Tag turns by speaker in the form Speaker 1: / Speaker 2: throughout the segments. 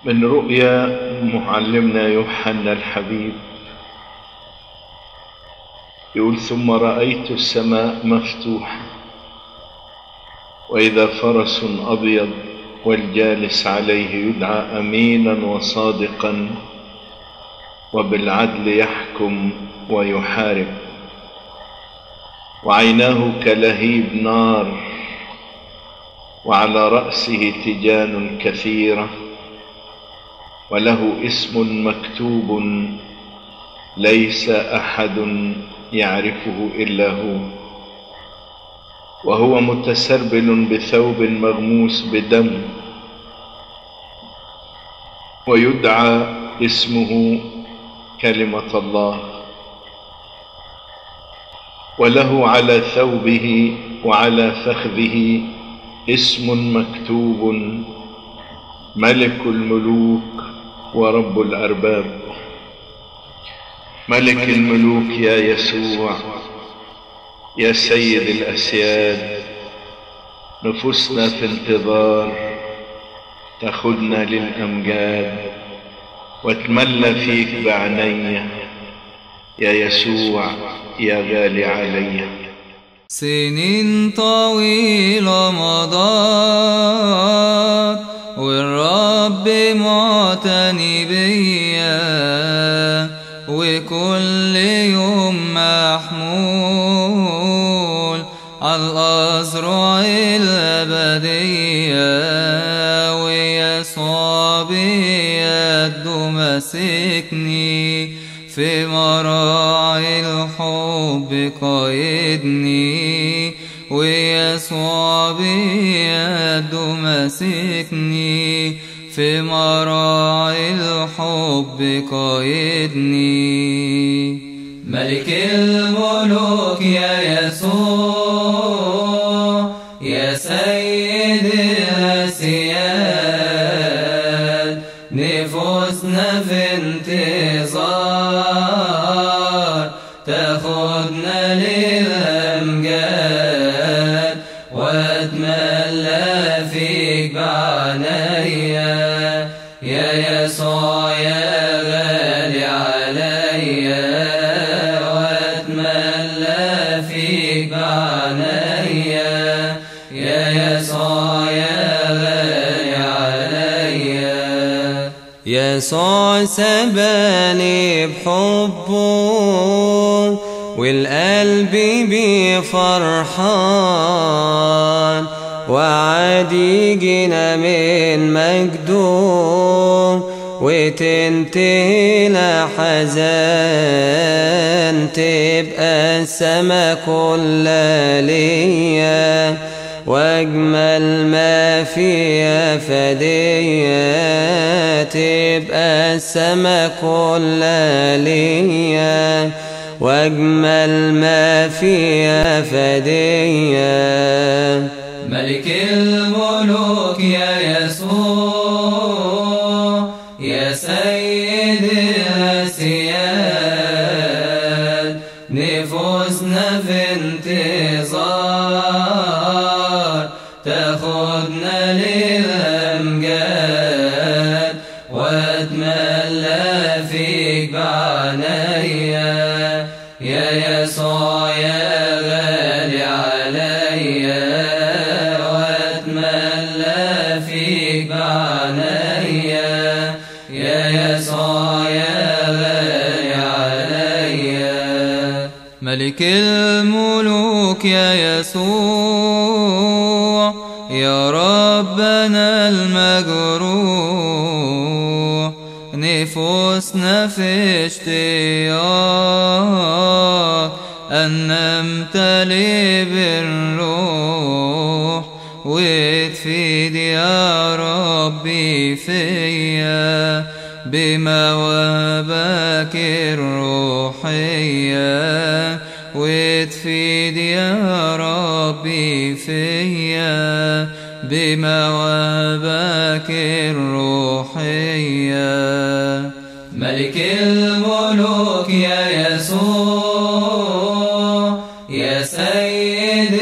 Speaker 1: من رؤيا معلمنا يوحنا الحبيب يقول ثم رأيت السماء مفتوحة وإذا فرس أبيض والجالس عليه يدعى أمينا وصادقا وبالعدل يحكم ويحارب وعيناه كلهيب نار وعلى رأسه تيجان كثيرة وله اسم مكتوب ليس أحد يعرفه إلا هو وهو متسربل بثوب مغموس بدم ويدعى اسمه كلمة الله وله على ثوبه وعلى فخذه اسم مكتوب ملك الملوك ورب الأرباب ملك الملوك يا يسوع يا سيد الأسياد نفوسنا في انتظار تاخدنا للأمجاد واتملى فيك بعنية يا يسوع يا غالي علي
Speaker 2: سنين طويلة مضت والرب معتني بيا وكل يوم محمول على الأزرع الأبدية ويسوع بيده ماسكني في مراعي الحب قايدني ويسوع بيده ماسكني في مراعي الحب قايدني ملك الملوك يا يسوع يا سيد الأسياد نفوسنا في انتظار تاخدنا للأمجاد واتملى فيك بعنايا يا يسوع يا غالي عليا واتملى فيك بعنايا يا يسوع يا غالي عليا يسوع سباني بحبه والقلب بيه فرحان وعادي جينا من مجدوم وتنتهي لحزان تبقى السما كلها ليا واجمل ما فيها فدية تبقى السما كلها ليا واجمل ما فيها فدية ملك الملوك يا يسوع يا سيد الأسياد نفوسنا في انتظار تاخدنا للأمجاد واتملى فيك بعنايا يا يسوع يا غالي عليا واتملى فيك بعنايا يا يسوع يا غالي عليا ملك الملوك يا يسوع يا ربنا المجروح نفوسنا في اشتياق أن نمتلي بالروح وتفيد يا ربي فيا بمواهبك الروحية وتفيد يا ربي فيا بمواهبك الروحية ملك الملوك يا يسوع يا سيد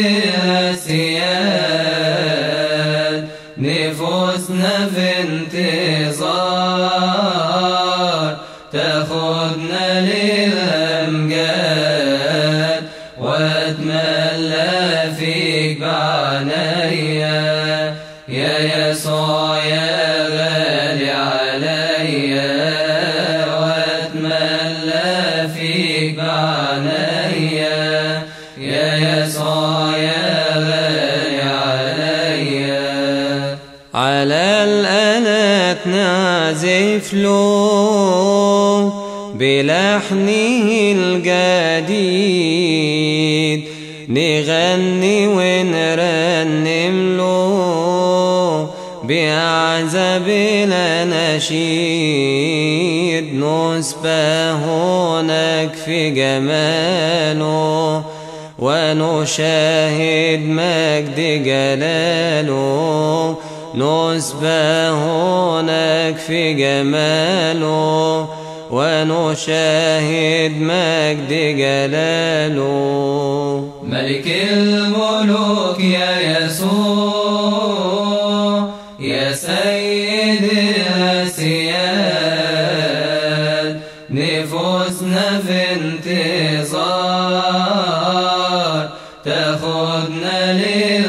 Speaker 2: الأسياد نفوسنا في انتظار انتظار تاخدنا للأمجاد واتملى فيك بعنايا يا يسوع يا غالي عليا واتملى فيك بعنايا يا يسوع يا غالي عليا
Speaker 3: على الآلات نعزف له بلحنه الجديد نغني ونرنم له بأعزب الأناشيد نسبح هناك في جماله ونشاهد مجد جلاله نسبح هناك في جماله ونشاهد مجد جلاله
Speaker 2: ملك الملوك يا يسوع يا سيد الأسياد نفوسنا في انتظار تاخدنا لل